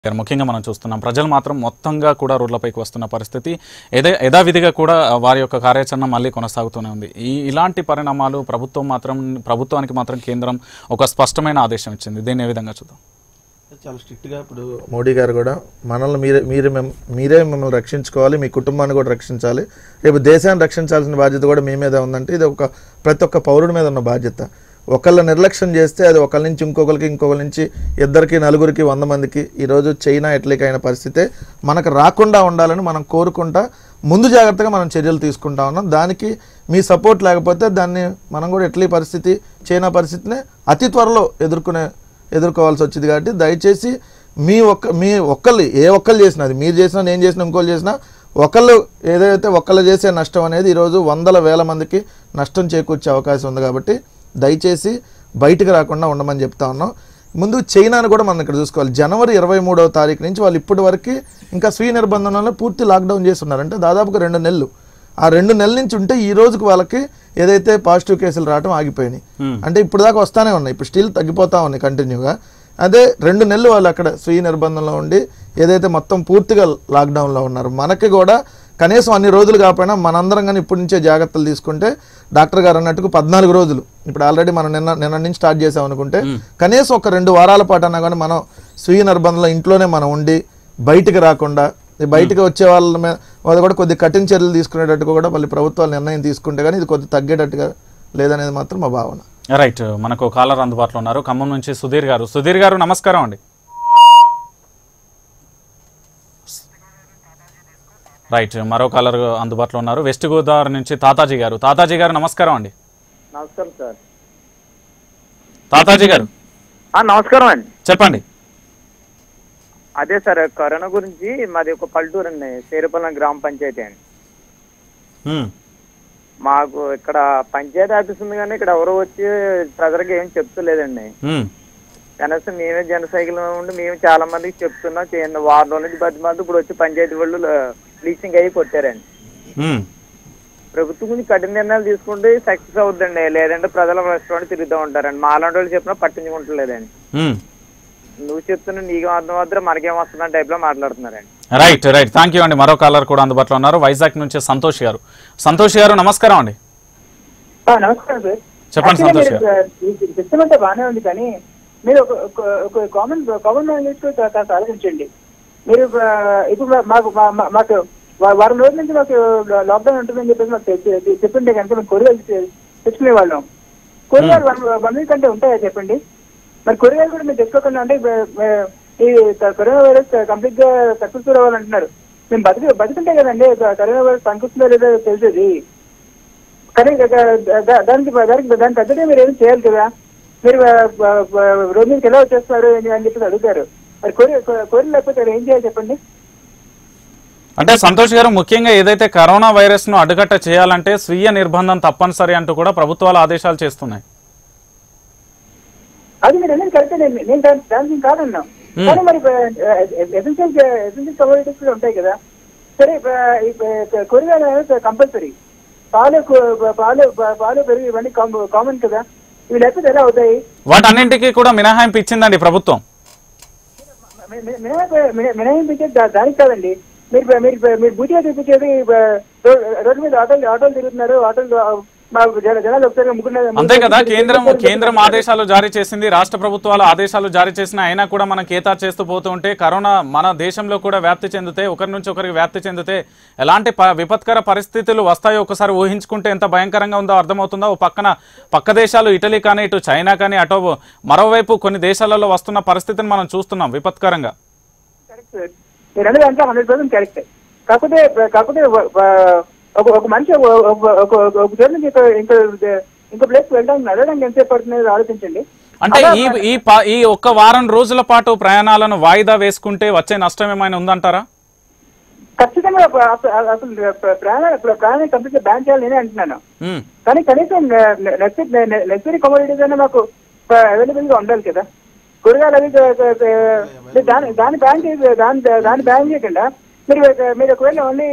గారు ముఖ్యంగా మనం చూస్తున్నాం ప్రజలు మాత్రం మొత్తంగా కూడా రోడ్లపైకి వస్తున్న పరిస్థితి యథా యథావిధిగా కూడా వారి యొక్క కార్యాచరణ మళ్ళీ కొనసాగుతూనే ఉంది ఈ ఇలాంటి పరిణామాలు ప్రభుత్వం మాత్రం ప్రభుత్వానికి మాత్రం కేంద్రం ఒక స్పష్టమైన ఆదేశం ఇచ్చింది దీన్ని ఏ విధంగా చూద్దాం చాలా స్ట్రిక్ట్గా ఇప్పుడు మోడీ గారు కూడా మనల్ని మీరే మీరే మిమ్- మీరే మిమ్మల్ని రక్షించుకోవాలి మీ కుటుంబాన్ని కూడా రక్షించాలి రేపు దేశాన్ని రక్షించాల్సిన బాధ్యత కూడా మీ మీద ఉందంటే ఇది ఒక ప్రతి ఒక్క పౌరుడి మీద ఉన్న బాధ్యత ఒకళ్ళ నిర్లక్ష్యం చేస్తే అది ఒకళ్ళ నుంచి ఇంకొకరికి ఇంకొకరి నుంచి ఇద్దరికి నలుగురికి వంద మందికి ఈరోజు చైనా ఎట్లిక్ అయిన పరిస్థితే మనకు రాకుండా ఉండాలని మనం కోరుకుంటా ముందు జాగ్రత్తగా మనం చర్యలు తీసుకుంటా ఉన్నాం దానికి మీ సపోర్ట్ లేకపోతే దాన్ని మనం కూడా ఎట్లీ పరిస్థితి చైనా పరిస్థితిని అతి త్వరలో ఎదుర్కొనే ఎదుర్కోవాల్సి వచ్చింది కాబట్టి దయచేసి మీ ఒక్క మీ ఒక్కళ్ళు ఏ ఒక్కళ్ళు చేసినా అది మీరు చేసినా నేను చేసినా ఇంకోళ్ళు చేసినా ఒకళ్ళు ఏదైతే ఒక్కళ్ళు చేసే నష్టం అనేది ఈరోజు వందల వేల మందికి నష్టం చేకూర్చే అవకాశం ఉంది కాబట్టి దయచేసి బయటకు రాకుండా ఉండమని చెప్తా ఉన్నాం ముందు చైనాను కూడా మనం ఇక్కడ చూసుకోవాలి జనవరి ఇరవై మూడవ తారీఖు నుంచి వాళ్ళు ఇప్పటి వరకు ఇంకా స్వీయ నిర్బంధంలో పూర్తి లాక్డౌన్ చేస్తున్నారు అంటే దాదాపుగా రెండు నెలలు ఆ రెండు నెలల నుంచి ఉంటే ఈ రోజుకి వాళ్ళకి ఏదైతే పాజిటివ్ కేసులు రావడం ఆగిపోయినాయి అంటే ఇప్పుడు దాకా వస్తానే ఉన్నాయి ఇప్పుడు స్టిల్ తగ్గిపోతా ఉన్నాయి కంటిన్యూగా అదే రెండు నెలలు వాళ్ళు అక్కడ స్వీయ నిర్బంధంలో ఉండి ఏదైతే మొత్తం పూర్తిగా లాక్డౌన్లో ఉన్నారు మనకి కూడా కనీసం అన్ని రోజులు కాకపోయినా మనందరం కానీ ఇప్పటి నుంచే జాగ్రత్తలు తీసుకుంటే డాక్టర్ గారు అన్నట్టుకు పద్నాలుగు రోజులు ఇప్పుడు ఆల్రెడీ మనం నిన్న నిన్న నుంచి స్టార్ట్ చేసాం అనుకుంటే కనీసం ఒక రెండు వారాల పాటు అన్నా కానీ మనం స్వీయ నిర్బంధంలో ఇంట్లోనే మనం ఉండి బయటికి రాకుండా ఈ బయటకు వచ్చే వాళ్ళ మీద వాళ్ళు కూడా కొద్ది కఠిన చర్యలు తీసుకునేటట్టుగా కూడా మళ్ళీ ప్రభుత్వాలు నిర్ణయం తీసుకుంటే కానీ ఇది కొద్ది తగ్గేటట్టుగా లేదనేది మాత్రం మా భావన రైట్ మనకు కాలర్ అందుబాటులో ఉన్నారు ఖమ్మం నుంచి సుధీర్ గారు సుధీర్ గారు నమస్కారం అండి రైట్ మరో కాలర్ అందుబాటులో ఉన్నారు వెస్ట్ గోదావరి నుంచి తాతాజీ గారు తాతాజీ గారు నమస్కారం అండి నమస్కారం సార్ తాతాజీ గారు ఆ, నమస్కారం అండి చెప్పండి అదే సార్ కరోనా గురించి మాది ఒక పల్లెటూరు అండి సేరుపల్లం గ్రామ పంచాయతీ అండి హ్మ్. మాకు ఇక్కడ పంచాయతీ ఆఫీస్ ఉంది కానీ ఇక్కడ ఎవరు వచ్చి ప్రజలకు ఏం చెప్తలేదండి హ్మ్. కనీసం మేమే జన సైకిల్ ఉండి మేము చాలా మందికి చెప్తున్నాం చేయండి వారం రోజుల నుంచి పది మంది ఇప్పుడు వచ్చి పంచాయతీ వాళ్ళు బ్లీచింగ్ అయ్యి కొట్టారండి హ్మ్. ప్రభుత్వం గురించి కఠిన నిర్ణయాలు తీసుకుంటే సక్సెస్ అవుతుందండి లేదంటే ప్రజల రెస్టారెంట్ తిరుగుతూ ఉంటారండి మా అలాంటి వాళ్ళు చెప్పినా పట్టించుకుంటలేదండి హ్మ్. నువ్వు చెప్తున్నా నీకు అర్థం మాత్రం మనకేం వస్తున్నా టైప్ లో మాట్లాడుతున్నారండి రైట్ రైట్ థ్యాంక్ యూ అండి మరో కాలర్ కూడా అందుబాటులో ఉన్నారు వైజాగ్ నుంచి సంతోష్ గారు సంతోష్ గారు నమస్కారం అండి ఆ, నమస్కారం సార్ చెప్పండి Actually సంతోష్ మీరు, ఆ, ఈ సిస్టమ్ అంతా బాగానే ఉంది కానీ మీరు ఒక ఒక- ఒక కామన్ కామన్ లాంగ్వేజ్ కాస్త ఆలోచించండి మీరు ఆ, ఇప్పుడు మా- మాకు మా- మా- మాకు వా- వారం రోజుల నుంచి మాకు లాక్డౌన్ ఉంటుందని చెప్పేసి మాకు తె- తె- చెప్పింటే కనుక మేము కూరగాయలు తె- తెచ్చుకునే వాళ్ళం కూరగాయలు వన్ వన్ వీక్ అంటే ఉంటాయా చెప్పండి మరి కూరగాయలు కూడా మీరు తెచ్చుకోకుండా అంటే బ- బ- ఈ క- కరోనా వైరస్ కంప్లీట్ గా సక్సెస్ఫుల్ అవ్వాలంటున్నారు మేము బతికి బతుకుంటే కదండి క- కరోనా వైరస్ పనికొస్తుందో లేదో తెలిసేది కానీ దా- దా- దా- దానికి దానికి దానికి తగ్గట్టే మీరు ఏం చేయాలి కదా మీరు ఆ, ఆ, ఆ, రోడ్ మీదకి ఎలా వచ్చేస్తున్నారు అని అని చెప్పి అడుగుతారు మరి కోరి కోరి లేకపోతే మరి ఏం చేయాలి చెప్పండి అంటే సంతోష్ గారు ముఖ్యంగా ఏదైతే కరోనా వైరస్ ను అడ్డుకట్ట చేయాలంటే స్వీయ నిర్బంధం తప్పనిసరి అంటూ కూడా ప్రభుత్వాలు ఆదేశాలు చేస్తున్నాయి అది మీరు అనేది కరెక్ట్ నేను నేను దాని దానికి కాదన్నా Hmm. కానీ మరి ఎసెన్షియల్ ఎసెన్షియల్ కమోడిటీస్ కూడా ఉంటాయి కదా సరే ఆ, ఈ, ఆ, కూరగాయలు అనేది కంపల్సరీ పాలు కు- పాలు పాలు పెరుగు ఇవన్నీ కామన్ కదా ఇవి లేకపోతే ఎలా అవుతాయి వాటన్నింటికి కూడా మినహాయింపు ఇచ్చిందండి ప్రభుత్వం మి- మి- మినహాయింపు- మిన- మినహాయింపించేది దా- దానికి కాదండి మీరు మీరు మీరు బూటిగా చూపించేది రో- రోడ్డు మీద ఆటోలు ఆటోలు తిరుగుతున్నారు ఆటోలు ఆ, మా జన- జనాలు ఒకసారి ముగ్గురు అంతే కదా కేంద్రం కేంద్రం ఆదేశాలు జారీ చేసింది రాష్ట్ర ప్రభుత్వాలు ఆదేశాలు జారీ చేసిన అయినా కూడా మనం కేతార్ చేస్తూ పోతూ ఉంటే కరోనా మన దేశంలో కూడా వ్యాప్తి చెందితే ఒకరి నుంచి ఒకరికి వ్యాప్తి చెందితే ఎలాంటి ప- విపత్కర పరిస్థితులు వస్తాయో ఒకసారి ఊహించుకుంటే ఎంత భయంకరంగా ఉందో అర్థమవుతుందో ఓ పక్కన పక్క దేశాలు ఇటలీ కానీ ఇటు చైనా కానీ అటో మరోవైపు కొన్ని దేశాలలో వస్తున్న పరిస్థితిని మనం చూస్తున్నాం విపత్కరంగా కరెక్ట్ సార్. మీరు అనేది అంటే హండ్రెడ్ పర్సెంట్ కరెక్ట్ కాకపోతే కాకపోతే వ- వ- ఒక ఒక మనిషి ఒక ఒక- ఒక ఒక చోట నుంచి ఇంకో ఇంకో ఇంకో ప్లేస్ వెళ్ళడానికి నడవడానికి ఎంతసేపు పడుతుంది అనేది ఆలోచించండి అంటే ఈ ఈ ప- ఈ ఒక్క వారం రోజుల పాటు ప్రయాణాలను వాయిదా వేసుకుంటే వచ్చే నష్టం ఏమైనా ఉందంటారా ఖచ్చితంగా అస- అస- అసలు ప్రాణ ప్రాణాన్ని కంప్లీట్ గా బ్యాన్ చేయాలి నేనే అంటున్నాను ఉమ్, కానీ కనీసం నెసరీ కమోడిటీస్ అయినా మాకు అవైలబుల్ గా ఉండాలి కదా కూరగాయలు అవి క- క- క- దాని దాని బ్యాన్ చేసి దాని దాన్ని బ్యాన్ చేయకుండా మీరు మీరు ఒకవేళ ఓన్లీ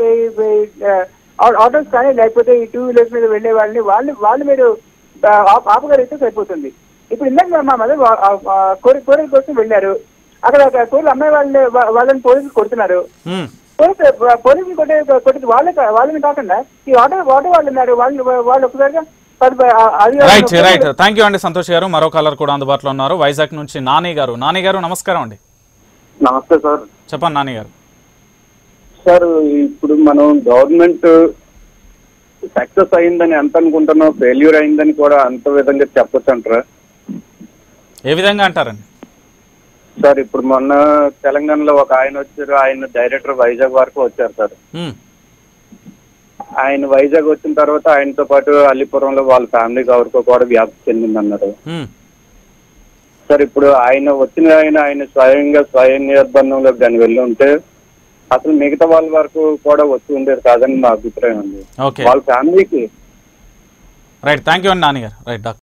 ఆటోస్ కానీ లేకపోతే ఈ టూ వీలర్స్ మీద వెళ్ళే వాళ్ళని వాళ్ళు వాళ్ళు మీరు ఆ- ఆపగలిగితే సరిపోతుంది ఇప్పుడు ఇందాక మా మదర్ కూర కూరల కోసం వెళ్ళారు అక్కడ ఒక స్కూల్ అమ్మాయి వాళ్ళని వా- వాళ్ళని పోలీసులు కొడుతున్నారు ఉమ్. పోలీసు పోలీసులు కొట్టే కొట్టింది వాళ్ళే కా- వాళ్ళని కాకుండా ఈ ఆటో ఆటో వాళ్ళు ఉన్నారు వాళ్ళు వాళ్ళు ఒకసారిగా పది ఆ- అది రైట్ రైట్ థ్యాంక్ యూ అండి సంతోష్ గారు మరో కాలర్ కూడా అందుబాటులో ఉన్నారు వైజాగ్ నుంచి నాని గారు నాని గారు నమస్కారం అండి నమస్తే సార్ చెప్పండి నాని గారు సార్ ఇప్పుడు మనం గవర్నమెంట్ సక్సెస్ అయిందని ఎంత అనుకుంటున్నాం ఫెయిల్యూర్ అయిందని కూడా అంత విధంగా చెప్పొచ్చు అంటారా ఏ విధంగా అంటారండి సార్ ఇప్పుడు మొన్న తెలంగాణలో ఒక ఆయన వచ్చారు ఆయన డైరెక్టర్ వైజాగ్ వరకు వచ్చారు సార్ ఉమ్. ఆయన వైజాగ్ వచ్చిన తర్వాత ఆయనతో పాటు అల్లిపురంలో వాళ్ళ ఫ్యామిలీ ఎవరికో కూడా వ్యాప్తి చెందిందన్నారు ఉమ్. సార్ ఇప్పుడు ఆయన వచ్చిన ఆయన ఆయన స్వయంగా స్వయం నిర్బంధంలో కానీ వెళ్ళి ఉంటే అసలు మిగతా వాళ్ళ వరకు కూడా వచ్చి ఉండేది కాదని మా అభిప్రాయం అండి ఓకే వాళ్ళ ఫ్యామిలీకి రైట్ థ్యాంక్ యూ అండి నాని గారు రైట్ డాక్టర్